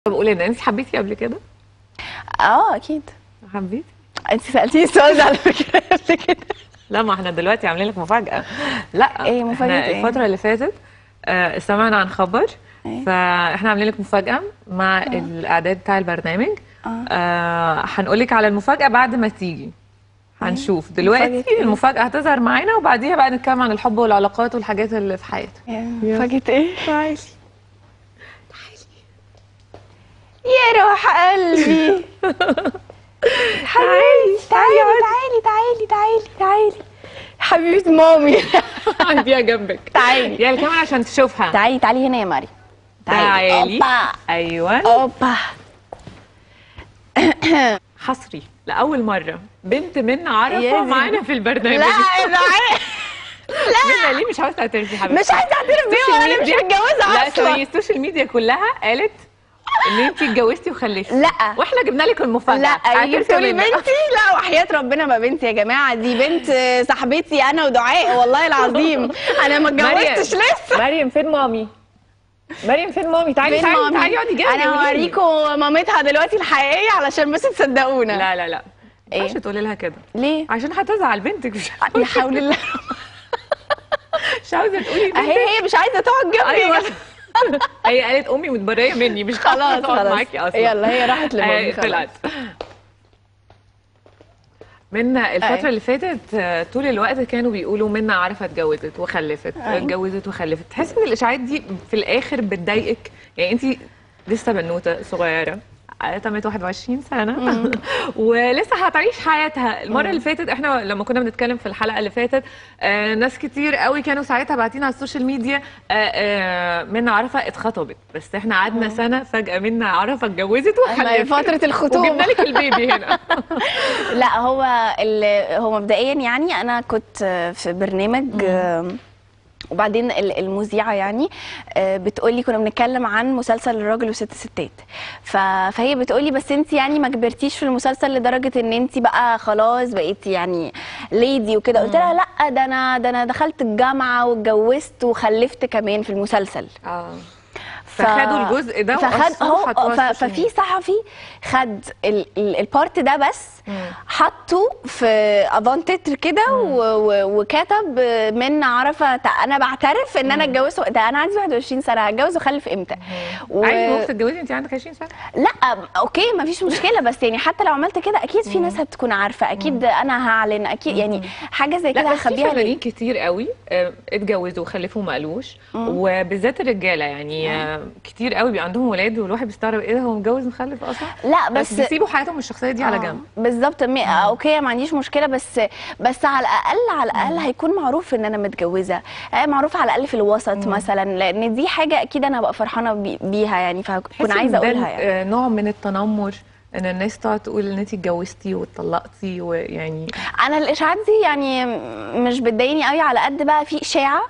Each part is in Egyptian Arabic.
طب قولي لنا انت حبيتي قبل كده؟ اه اكيد حبيتي؟ انت سالتيني السؤال ده على فكره قبل كده لا ما احنا دلوقتي عاملين لك مفاجأة لا إيه مفاجأة احنا إيه؟ الفترة اللي فاتت آه، سمعنا عن خبر إيه؟ فاحنا عاملين لك مفاجأة مع الاعداد بتاع البرنامج آه. آه هنقول لك على المفاجأة بعد ما تيجي هنشوف دلوقتي مفاجأة إيه؟ المفاجأة هتظهر معانا وبعديها بقى نتكلم عن الحب والعلاقات والحاجات اللي في حياتك مفاجاه ايه تعالي يا روح قلبي حبيبي تعالي تعالي تعالي تعالي تعالي حبيبه مامي عنديها جنبك تعالي يلا كمان عشان تشوفها تعالي تعالي هنا يا مريم تعالي. اوبا ايوه اوبا حصري لاول مره بنت منا يا عرفه دي- معانا في البرنامج لا لا منا ليه مش عاوزه تعترفي حبيبتي مش عايزه اعترف بيها وانا مش متجوزه لا ثواني اصلا السوشيال ميديا كلها قالت ان انت اتجوزتي وخلفتي لا. واحنا جبنا لك المفاجاه لا اعترفي جبتوا لي منك. بنتي لا وحياة ربنا ما بنتي يا جماعه دي بنت صاحبتي انا ودعاء والله العظيم انا ما اتجوزتش مريم. لسه مريم فين مامي مريم فين مامي تعالي فين تعالي مامي؟ تعالي اقعدي جنبي انا قولي لي. هوريكم مامتها دلوقتي الحقيقيه علشان بس تصدقونا لا لا لا ما إيه؟ ينفعش تقولي لها كده ليه عشان هتزعل بنتك مش يا حول الله مش عاوزه تقولي اهي هي مش عايزه تقعد جنبي ايوه هي قالت امي متبريه مني مش خلاص هتقعد خلاص معاكي اصلا يلا هي راحت لمامي آه، خلاص. طلعت منا الفترة أي. اللي فاتت آه، طول الوقت كانوا بيقولوا منا عارفة اتجوزت وخلفت أي. اتجوزت وخلفت تحسي ان الاشاعات دي في الاخر بتضايقك يعني انت لسه بنوتة صغيرة آه، تمت 21 سنة ولسه هتعيش حياتها المرة اللي فاتت احنا لما كنا بنتكلم في الحلقة اللي فاتت آه ناس كتير قوي كانوا ساعتها باعتين على السوشيال ميديا آه آه منا عرفة اتخطبت بس احنا قعدنا سنة فجأة منا عرفة اتجوزت ما هي وخلفت فتره الخطوبه وجبنا لك البيبي هنا لا هو ال- هو مبدئيا يعني انا كنت في برنامج آم، وبعدين ال- المذيعه يعني آه، بتقولي كنا بنتكلم عن مسلسل الراجل وست ستات ف- فهي بتقولي بس انت يعني ما كبرتيش في المسلسل لدرجه ان انت بقى خلاص بقيتي يعني ليدي وكده قلت لها لا ده انا ده انا دخلت الجامعه واتجوزت وخلفت كمان في المسلسل اه ف- فخدوا الجزء ده فخد وقصوه هو وحطوه على ف- السوشيال ففي ميديا. صحفي خد ال- ال- البارت ده بس مم. حطه في اظن تتر كده و- و- وكتب من عرفه تع- انا بعترف ان انا اتجوزت ده انا عندي 21 سنه هتجوز واخلف امتى و... عادي ممكن تتجوزي انت عندك 20 سنه لا اوكي ما فيش مشكله بس يعني حتى لو عملت كده اكيد في ناس هتكون عارفه اكيد انا هعلن اكيد يعني حاجه زي لا كده بس في هخبيها فنانين ليه كتير قوي آه، اتجوزوا وخلفوا ما قالوش وبالذات الرجاله يعني آه، كتير قوي بيبقى عندهم ولاد والواحد بيستغرب ايه ده هو متجوز مخلف اصلا لا بس بس بيسيبوا حياتهم الشخصيه دي على آه، جنب بالظبط مي- اوكي ما عنديش مشكله بس بس على الاقل على الاقل هيكون معروف ان انا متجوزه آه، معروف على الاقل في الوسط مثلا لان دي حاجه اكيد انا هبقى فرحانه بي- بيها يعني فهكون تحسي عايزه إن ده اقولها يعني آه، نوع من التنمر ان الناس تقعد تقول ان انت اتجوزتي واتطلقتي ويعني انا الاشاعات دي يعني مش بتضايقني قوي على قد بقى في اشاعه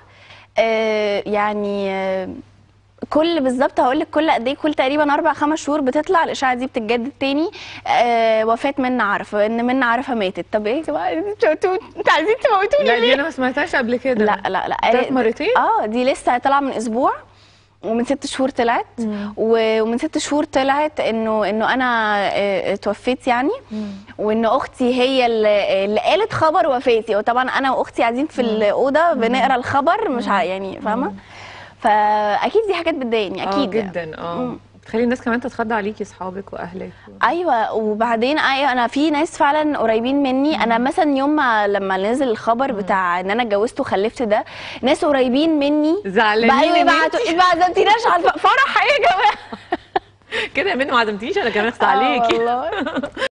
آه، يعني آه، كل بالظبط هقول لك كل قد ايه كل تقريبا اربع خمس شهور بتطلع الاشاعه دي بتتجدد تاني آه وفاه منى عرفه ان منى عرفه ماتت طب ايه يا جماعه انتوا انتوا- انتوا عايزين تموتوني لا دي ليه؟ انا ما سمعتهاش قبل كده لا لا لا طلعت مرتين؟ اه دي لسه طالعه من اسبوع ومن ست شهور طلعت و- ومن ست شهور طلعت انه انه انا آه، اتوفيت يعني وان اختي هي اللي اللي قالت خبر وفاتي وطبعا انا واختي قاعدين في الاوضه بنقرا الخبر مش ع- يعني فاهمه فاكيد دي حاجات بتضايقني اه اكيد جدا اه مم. بتخلي الناس كمان تتخضى عليكي اصحابك واهلك ايوه وبعدين ايوه انا في ناس فعلا قريبين مني انا مثلا يوم ما لما نزل الخبر بتاع ان انا اتجوزت وخلفت ده ناس قريبين مني زعلانين بقى إن يبعتوا ما عزمتيناش على الف- فرح ايه يا جماعه كده يا منى ما عزمتيش انا كمان اخت آه عليكي والله